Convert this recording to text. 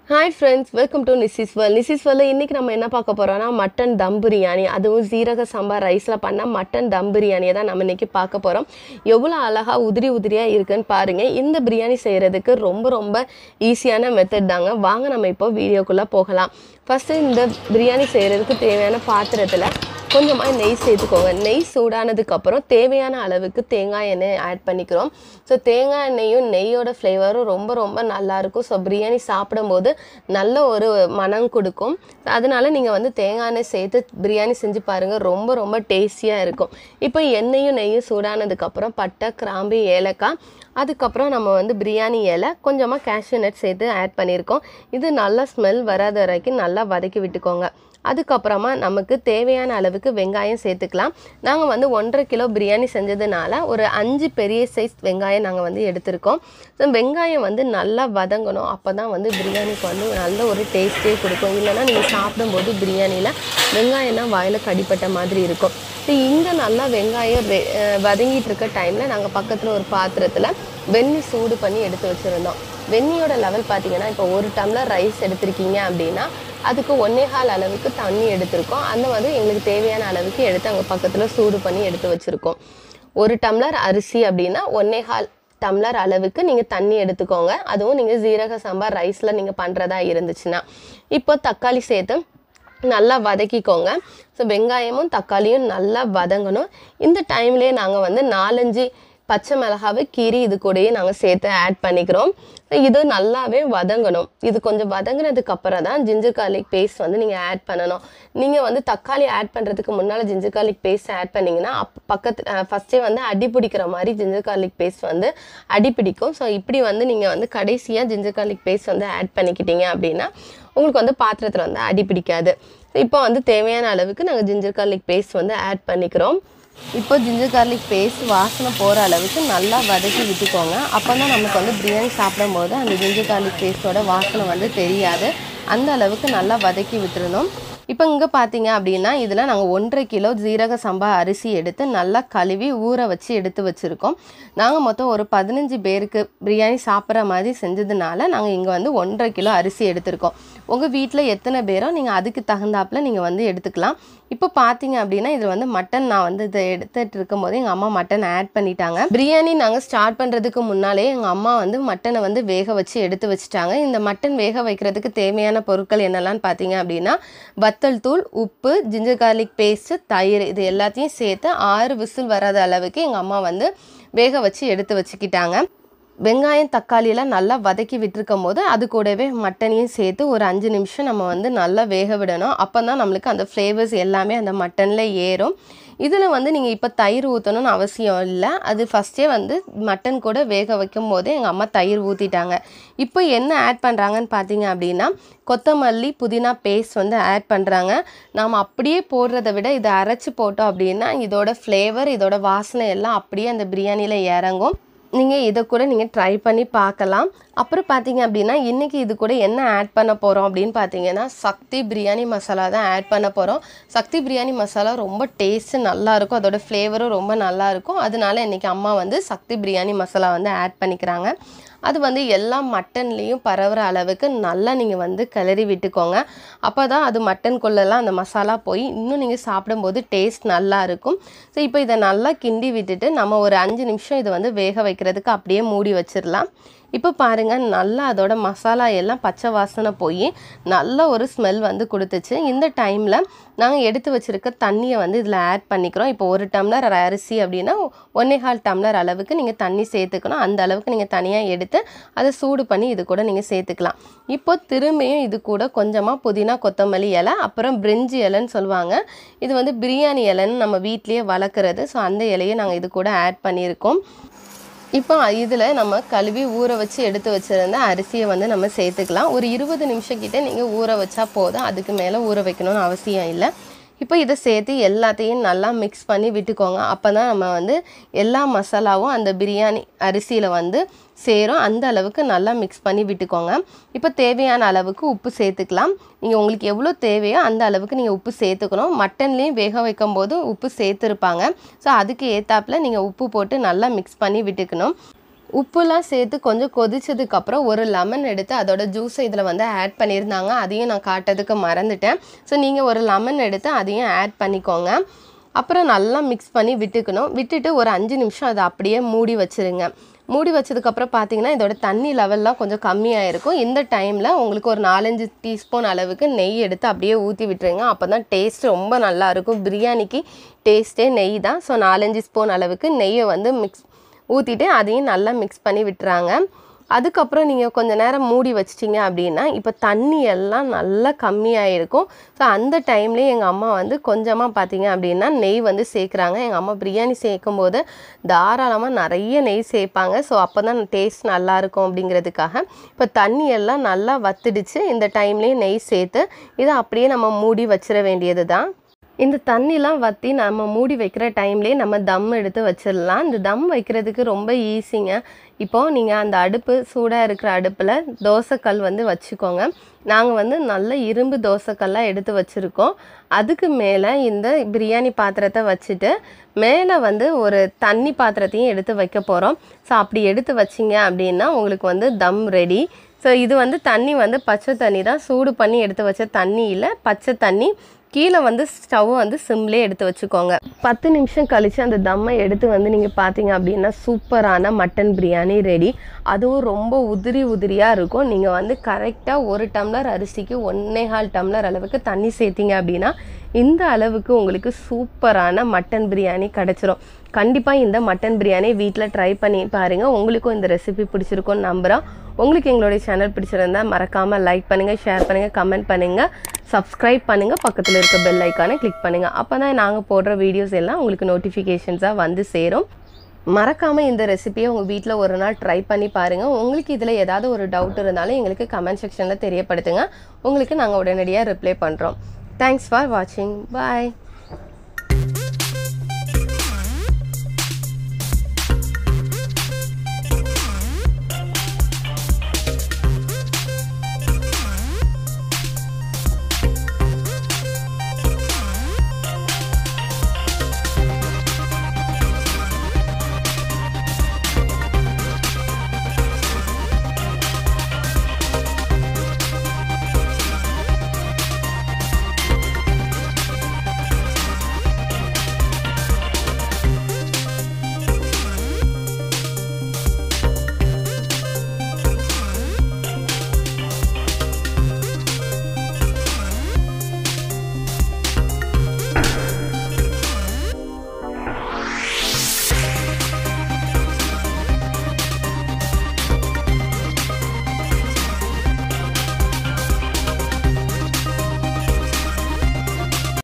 hi friends welcome to நிசிஸ் வேல் நிசிஸ் வேல் இன்றைக்கி நம்ம என்ன பார்க்க போகிறோம்னா மட்டன் தம் பிரியாணி அதுவும் ஜீரக சாம்பார் ரைஸில் பண்ண மட்டன் தம் பிரியாணியை தான் நம்ம இன்றைக்கி பார்க்க போகிறோம் எவ்வளோ அழகாக உதிரி உதிரியாக இருக்குன்னு பாருங்கள் இந்த பிரியாணி செய்கிறதுக்கு ரொம்ப ரொம்ப ஈஸியான மெத்தட் தாங்க வாங்க நம்ம இப்போ வீடியோக்குள்ளே போகலாம் ஃபஸ்ட்டு இந்த பிரியாணி செய்கிறதுக்கு தேவையான பாத்திரத்தில் கொஞ்சமாக நெய் சேர்த்துக்கோங்க நெய் சூடானதுக்கப்புறம் தேவையான அளவுக்கு தேங்காய் எண்ணெய் ஆட் பண்ணிக்கிறோம் ஸோ தேங்காய் எண்ணெயும் நெய்யோட ஃப்ளேவரும் ரொம்ப ரொம்ப நல்லாயிருக்கும் ஸோ பிரியாணி சாப்பிடும்போது நல்ல ஒரு மனம் கொடுக்கும் அதனால நீங்கள் வந்து தேங்காய் எண்ணெய் சேர்த்து பிரியாணி செஞ்சு பாருங்கள் ரொம்ப ரொம்ப டேஸ்டியாக இருக்கும் இப்போ எண்ணெயும் நெய்யும் சூடானதுக்கப்புறம் பட்டை கிராம்பு ஏலக்காய் அதுக்கப்புறம் நம்ம வந்து பிரியாணி இலை கொஞ்சமாக கேஷ்யூ நட் சேர்த்து ஆட் பண்ணியிருக்கோம் இது நல்லா ஸ்மெல் வராத வரைக்கும் நல்லா வதக்கி விட்டுக்கோங்க அதுக்கப்புறமா நமக்கு தேவையான அளவுக்கு வெங்காயம் சேர்த்துக்கலாம் நாங்கள் வந்து ஒன்றரை கிலோ பிரியாணி செஞ்சதுனால ஒரு அஞ்சு பெரிய சைஸ் வெங்காயம் நாங்கள் வந்து எடுத்திருக்கோம் ஸோ வெங்காயம் வந்து நல்லா வதங்கணும் அப்போ தான் வந்து பிரியாணிக்கு வந்து நல்ல ஒரு டேஸ்ட்டே கொடுக்கும் இல்லைன்னா நீங்கள் சாப்பிடும்போது பிரியாணியில் வெங்காயம்லாம் வாயில் கடிப்பட்ட மாதிரி இருக்கும் ஸோ இங்கே நல்லா வெங்காயம் வெ அஹ் வதங்கிட்டு இருக்க டைமில் நாங்கள் பக்கத்தில் ஒரு பாத்திரத்தில் வெந்நி சூடு பண்ணி எடுத்து வச்சுருந்தோம் வெந்நியோட லெவல் பார்த்தீங்கன்னா இப்போ ஒரு டம்ளர் ரைஸ் எடுத்திருக்கீங்க அப்படின்னா அதுக்கு ஒன்னே கால் அளவுக்கு தண்ணி எடுத்திருக்கோம் அந்த வந்து எங்களுக்கு தேவையான அளவுக்கு எடுத்து அங்கே பக்கத்தில் சூடு பண்ணி எடுத்து வச்சுருக்கோம் ஒரு டம்ளர் அரிசி அப்படின்னா ஒன்னே கால் டம்ளர் அளவுக்கு நீங்கள் தண்ணி எடுத்துக்கோங்க அதுவும் நீங்கள் ஜீரக சாம்பார் ரைஸில் நீங்கள் பண்ணுறதா இருந்துச்சுன்னா இப்போ தக்காளி சேர்த்து நல்லா வதக்கிக்கோங்க ஸோ வெங்காயமும் தக்காளியும் நல்லா வதங்கணும் இந்த டைம்லேயே நாங்கள் வந்து நாலஞ்சு பச்சை மிளகாவை கீரி இது கூடயே நாங்கள் சேர்த்து ஆட் பண்ணிக்கிறோம் இது நல்லாவே வதங்கணும் இது கொஞ்சம் வதங்கினதுக்கு அப்புறம் தான் ஜிஞ்சர் கார்லிக் பேஸ்ட் வந்து நீங்கள் ஆட் பண்ணணும் நீங்கள் வந்து தக்காளி ஆட் பண்ணுறதுக்கு முன்னால் ஜிஞ்சர் கார்லிக் பேஸ்ட் ஆட் பண்ணிங்கன்னா அப் பக்கத்து ஃபஸ்ட்டே வந்து அடி பிடிக்கிற மாதிரி ஜிஞ்சர் கார்லிக் பேஸ்ட் வந்து அடி பிடிக்கும் ஸோ இப்படி வந்து நீங்கள் வந்து கடைசியாக ஜிஞ்சர் கார்லிக் பேஸ்ட் வந்து ஆட் பண்ணிக்கிட்டீங்க அப்படின்னா உங்களுக்கு வந்து பாத்திரத்தில் வந்து அடி பிடிக்காது இப்போ வந்து தேவையான அளவுக்கு நாங்கள் ஜிஞ்சர் கார்லிக் பேஸ்ட் வந்து ஆட் பண்ணிக்கிறோம் இப்போ ஜிஞ்சர் கார்லிக் பேஸ்ட் வாசனை போகிற அளவுக்கு நல்லா வதக்கி விட்டுக்கோங்க அப்போ தான் நமக்கு வந்து பிரியாணி சாப்பிடும்போது அந்த ஜிஞ்சர் கார்லிக் பேஸ்ட்டோட வாசனை வந்து தெரியாது அந்த அளவுக்கு நல்லா வதக்கி விட்டுருணும் இப்போ இங்கே பார்த்தீங்க அப்படின்னா இதில் நாங்கள் ஒன்றரை கிலோ ஜீரக சம்பா அரிசி எடுத்து நல்லா கழுவி ஊற வச்சு எடுத்து வச்சுருக்கோம் நாங்கள் மொத்தம் ஒரு பதினஞ்சு பேருக்கு பிரியாணி சாப்பிட்ற மாதிரி செஞ்சதுனால நாங்கள் இங்கே வந்து ஒன்றரை கிலோ அரிசி எடுத்திருக்கோம் உங்கள் வீட்டில் எத்தனை பேரோ நீங்கள் அதுக்கு தகுந்தாப்பில் நீங்கள் வந்து எடுத்துக்கலாம் இப்போ பார்த்தீங்க அப்படின்னா இது வந்து மட்டன் நான் வந்து இதை எடுத்துகிட்டு இருக்கும்போது எங்கள் அம்மா மட்டன் ஆட் பண்ணிட்டாங்க பிரியாணி நாங்கள் ஸ்டார்ட் பண்ணுறதுக்கு முன்னாலே எங்கள் அம்மா வந்து மட்டனை வந்து வேக வச்சு எடுத்து வச்சுட்டாங்க இந்த மட்டன் வேக வைக்கிறதுக்கு தேவையான பொருட்கள் என்னெல்லாம் பார்த்தீங்க அப்படின்னா வத்தல் தூள் உப்பு ஜிஞ்சர் கார்லிக் பேஸ்ட்டு தயிர் இது எல்லாத்தையும் சேர்த்து ஆறு விசில் வராத அளவுக்கு எங்கள் அம்மா வந்து வேக வச்சு எடுத்து வச்சுக்கிட்டாங்க வெங்காயம் தக்காளியெல்லாம் நல்லா வதக்கி விட்டுருக்கும் போது அது கூடவே மட்டனையும் சேர்த்து ஒரு அஞ்சு நிமிஷம் நம்ம வந்து நல்லா வேக விடணும் அப்போ தான் நம்மளுக்கு அந்த ஃப்ளேவர்ஸ் எல்லாமே அந்த மட்டனில் ஏறும் இதில் வந்து நீங்கள் இப்போ தயிர் ஊற்றணும்னு அவசியம் இல்லை அது ஃபஸ்ட்டே வந்து மட்டன் கூட வேக வைக்கும் போதே எங்கள் அம்மா தயிர் ஊற்றிட்டாங்க இப்போ என்ன ஆட் பண்ணுறாங்கன்னு பார்த்தீங்க அப்படின்னா கொத்தமல்லி புதினா பேஸ்ட் வந்து ஆட் பண்ணுறாங்க நாம் அப்படியே போடுறத விட இதை அரைச்சி போட்டோம் அப்படின்னா இதோட ஃப்ளேவர் இதோட வாசனை எல்லாம் அப்படியே அந்த பிரியாணியில் இறங்கும் நீங்கள் இதை கூட நீங்கள் ட்ரை பண்ணி பார்க்கலாம் அப்புறம் பார்த்தீங்க அப்படின்னா இன்றைக்கி இது கூட என்ன ஆட் பண்ண போகிறோம் அப்படின்னு பார்த்தீங்கன்னா சக்தி பிரியாணி மசாலா தான் ஆட் பண்ண போகிறோம் சக்தி பிரியாணி மசாலா ரொம்ப டேஸ்ட்டு நல்லாயிருக்கும் அதோட ஃப்ளேவரும் ரொம்ப நல்லாயிருக்கும் அதனால இன்றைக்கி அம்மா வந்து சக்தி பிரியாணி மசாலா வந்து ஆட் பண்ணிக்கிறாங்க அது வந்து எல்லா மட்டன்லேயும் பரவுற அளவுக்கு நல்லா நீங்கள் வந்து கிளறி விட்டுக்கோங்க அப்போ தான் அது மட்டனுக்குள்ளெல்லாம் அந்த மசாலா போய் இன்னும் நீங்கள் சாப்பிடும்போது டேஸ்ட் நல்லா இருக்கும் ஸோ இப்போ இதை நல்லா கிண்டி விட்டுட்டு நம்ம ஒரு அஞ்சு நிமிஷம் இதை வந்து வேக வைக்கிறதுக்கு அப்படியே மூடி வச்சிடலாம் இப்போ பாருங்கள் நல்லா அதோட மசாலா எல்லாம் பச்சை வாசனை போய் நல்ல ஒரு ஸ்மெல் வந்து கொடுத்துச்சு இந்த டைமில் நாங்கள் எடுத்து வச்சுருக்க தண்ணியை வந்து இதில் ஆட் பண்ணிக்கிறோம் இப்போ ஒரு டம்ளர் அரிசி அப்படின்னா ஒன்னே கால் டம்ளர் அளவுக்கு நீங்கள் தண்ணி சேர்த்துக்கணும் அந்த அளவுக்கு நீங்கள் தனியாக எடுத்து அதை சூடு பண்ணி இது கூட நீங்கள் சேர்த்துக்கலாம் இப்போ திரும்பியும் இது கூட கொஞ்சமாக புதினா கொத்தமல்லி இலை அப்புறம் பிரிஞ்சி இலைன்னு சொல்லுவாங்க இது வந்து பிரியாணி இலைன்னு நம்ம வீட்லேயே வளர்க்குறது ஸோ அந்த இலையை நாங்கள் இது கூட ஆட் பண்ணியிருக்கோம் இப்போ இதில் நம்ம கழுவி ஊற வச்சு எடுத்து வச்சுருந்த அரிசியை வந்து நம்ம சேர்த்துக்கலாம் ஒரு இருபது நிமிஷம் கிட்ட நீங்கள் ஊற வச்சா போதும் அதுக்கு மேலே ஊற வைக்கணும்னு அவசியம் இல்லை இப்போ இதை சேர்த்து எல்லாத்தையும் நல்லா மிக்ஸ் பண்ணி விட்டுக்கோங்க அப்போ தான் நம்ம வந்து எல்லா மசாலாவும் அந்த பிரியாணி அரிசியில் வந்து சேரும் அந்த அளவுக்கு நல்லா மிக்ஸ் பண்ணி விட்டுக்கோங்க இப்போ தேவையான அளவுக்கு உப்பு சேர்த்துக்கலாம் நீங்கள் உங்களுக்கு எவ்வளோ தேவையோ அந்த அளவுக்கு நீங்கள் உப்பு சேர்த்துக்கணும் மட்டன்லேயும் வேக வைக்கும் போது உப்பு சேர்த்துருப்பாங்க ஸோ அதுக்கு ஏற்றாப்புல நீங்கள் உப்பு போட்டு நல்லா மிக்ஸ் பண்ணி விட்டுக்கணும் உப்புலாம் சேர்த்து கொஞ்சம் கொதிச்சதுக்கப்புறம் ஒரு லெமன் எடுத்து அதோட ஜூஸை இதில் வந்து ஆட் பண்ணியிருந்தாங்க அதையும் நான் காட்டுறதுக்கு மறந்துட்டேன் ஸோ நீங்கள் ஒரு லெமன் எடுத்து அதையும் ஆட் பண்ணிக்கோங்க அப்புறம் நல்லா மிக்ஸ் பண்ணி விட்டுக்கணும் விட்டுட்டு ஒரு அஞ்சு நிமிஷம் அதை அப்படியே மூடி வச்சுருங்க மூடி வச்சதுக்கப்புறம் பார்த்தீங்கன்னா இதோட தண்ணி லெவல்லாம் கொஞ்சம் கம்மியாக இருக்கும் இந்த டைமில் உங்களுக்கு ஒரு நாலஞ்சு டீஸ்பூன் அளவுக்கு நெய் எடுத்து அப்படியே ஊற்றி விட்டுருங்க அப்போ தான் டேஸ்ட் ரொம்ப நல்லா இருக்கும் பிரியாணிக்கு டேஸ்ட்டே நெய் தான் ஸோ நாலஞ்சு ஸ்பூன் அளவுக்கு நெய்யை வந்து மிக்ஸ் ஊற்றிட்டு அதையும் நல்லா மிக்ஸ் பண்ணி விட்டுறாங்க அதுக்கப்புறம் நீங்கள் கொஞ்ச நேரம் மூடி வச்சிட்டிங்க அப்படின்னா இப்போ தண்ணி எல்லாம் நல்லா கம்மியாயிருக்கும் ஸோ அந்த டைம்லேயே எங்கள் அம்மா வந்து கொஞ்சமாக பார்த்தீங்க அப்படின்னா நெய் வந்து சேர்க்குறாங்க எங்கள் அம்மா பிரியாணி சேர்க்கும் போது தாராளமாக நிறைய நெய் சேர்ப்பாங்க ஸோ அப்போ தான் டேஸ்ட் நல்லாயிருக்கும் அப்படிங்கிறதுக்காக இப்போ தண்ணி எல்லாம் நல்லா வத்துடுச்சு இந்த டைம்லேயே நெய் சேர்த்து இதை அப்படியே நம்ம மூடி வச்சிட வேண்டியது தான் இந்த தண்ணிலாம் வற்றி நம்ம மூடி வைக்கிற டைம்லேயே நம்ம தம் எடுத்து வச்சிடலாம் இந்த தம் வைக்கிறதுக்கு ரொம்ப ஈஸிங்க இப்போது நீங்கள் அந்த அடுப்பு சூடாக இருக்கிற அடுப்பில் தோசைக்கல் வந்து வச்சுக்கோங்க நாங்கள் வந்து நல்ல இரும்பு தோசைக்கல்லாம் எடுத்து வச்சுருக்கோம் அதுக்கு மேலே இந்த பிரியாணி பாத்திரத்தை வச்சுட்டு மேலே வந்து ஒரு தண்ணி பாத்திரத்தையும் எடுத்து வைக்க போகிறோம் ஸோ அப்படி எடுத்து வச்சிங்க அப்படின்னா உங்களுக்கு வந்து தம் ரெடி ஸோ இது வந்து தண்ணி வந்து பச்சை தண்ணி தான் சூடு பண்ணி எடுத்து வச்ச தண்ணி இல்லை பச்சை தண்ணி கீழே வந்து ஸ்டவ் வந்து சிம்லேயே எடுத்து வச்சுக்கோங்க பத்து நிமிஷம் கழித்து அந்த தம்மை எடுத்து வந்து நீங்கள் பார்த்தீங்க அப்படின்னா சூப்பரான மட்டன் பிரியாணி ரெடி அதுவும் ரொம்ப உதிரி உதிரியாக இருக்கும் நீங்கள் வந்து கரெக்டாக ஒரு டம்ளர் அரிசிக்கு ஒன்னே கால் டம்ளர் அளவுக்கு தண்ணி சேர்த்தீங்க அப்படின்னா இந்த அளவுக்கு உங்களுக்கு சூப்பரான மட்டன் பிரியாணி கிடச்சிரும் கண்டிப்பாக இந்த மட்டன் பிரியாணி வீட்டில் ட்ரை பண்ணி பாருங்கள் உங்களுக்கும் இந்த ரெசிபி பிடிச்சிருக்கும்னு நம்புகிறோம் உங்களுக்கு எங்களுடைய சேனல் பிடிச்சிருந்தா மறக்காமல் லைக் பண்ணுங்கள் ஷேர் பண்ணுங்கள் கமெண்ட் பண்ணுங்கள் சப்ஸ்கிரைப் பண்ணுங்கள் பக்கத்தில் இருக்க பெல் ஐக்கானை கிளிக் பண்ணுங்கள் அப்போ தான் நாங்கள் போடுற வீடியோஸ் எல்லாம் உங்களுக்கு நோட்டிஃபிகேஷன்ஸாக வந்து சேரும் மறக்காமல் இந்த ரெசிபியை உங்கள் வீட்டில் ஒரு நாள் ட்ரை பண்ணி பாருங்கள் உங்களுக்கு இதில் ஏதாவது ஒரு டவுட் இருந்தாலும் எங்களுக்கு கமெண்ட் செக்ஷனில் தெரியப்படுத்துங்க உங்களுக்கு நாங்கள் உடனடியாக ரிப்ளை பண்ணுறோம் தேங்க்ஸ் ஃபார் வாட்சிங் பாய்